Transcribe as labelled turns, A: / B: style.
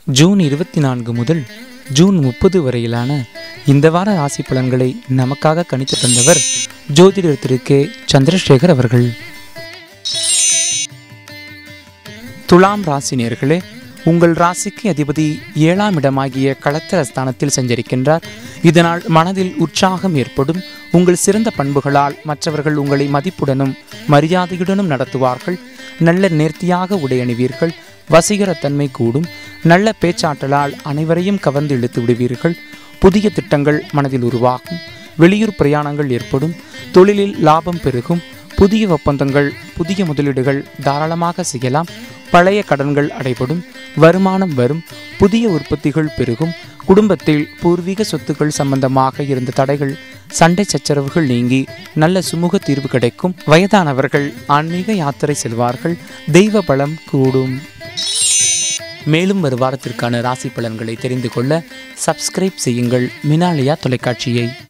A: June இருபத்தி நான்கு முதல் ஜூன் முப்பது வரையிலான இந்த வார ராசி பலன்களை நமக்காக கணித்து தந்தவர் ஜோதிடர் திரு கே சந்திரசேகர் அவர்கள் துலாம் ராசி நேர்களே உங்கள் ராசிக்கு அதிபதி ஏழாம் இடமாகிய களத்திர ஸ்தானத்தில் சஞ்சரிக்கின்றார் இதனால் மனதில் உற்சாகம் ஏற்படும் உங்கள் சிறந்த பண்புகளால் மற்றவர்கள் உங்களை மதிப்புடனும் மரியாதையுடனும் நடத்துவார்கள் நல்ல நேர்த்தியாக உடையணிவீர்கள் வசீகரத்தன்மை கூடும் நல்ல பேச்சாற்றலால் அனைவரையும் கவர்ந்து இழுத்து விடுவீர்கள் புதிய திட்டங்கள் மனதில் உருவாகும் வெளியூர் பிரயாணங்கள் ஏற்படும் தொழிலில் லாபம் பெருகும் புதிய ஒப்பந்தங்கள் புதிய முதலீடுகள் தாராளமாக செய்யலாம் பழைய கடன்கள் அடைபடும் வருமானம் வரும் புதிய உற்பத்திகள் பெருகும் குடும்பத்தில் பூர்வீக சொத்துக்கள் சம்பந்தமாக இருந்த தடைகள் சண்டை சச்சரவுகள் நீங்கி நல்ல சுமூக தீர்வு கிடைக்கும் வயதானவர்கள் ஆன்மீக யாத்திரை செல்வார்கள் தெய்வ பலம் கூடும் மேலும் ஒரு வாரத்திற்கான ராசி பலன்களை தெரிந்து கொள்ள சப்ஸ்கிரைப் செய்யுங்கள் மினாலியா தொலைக்காட்சியை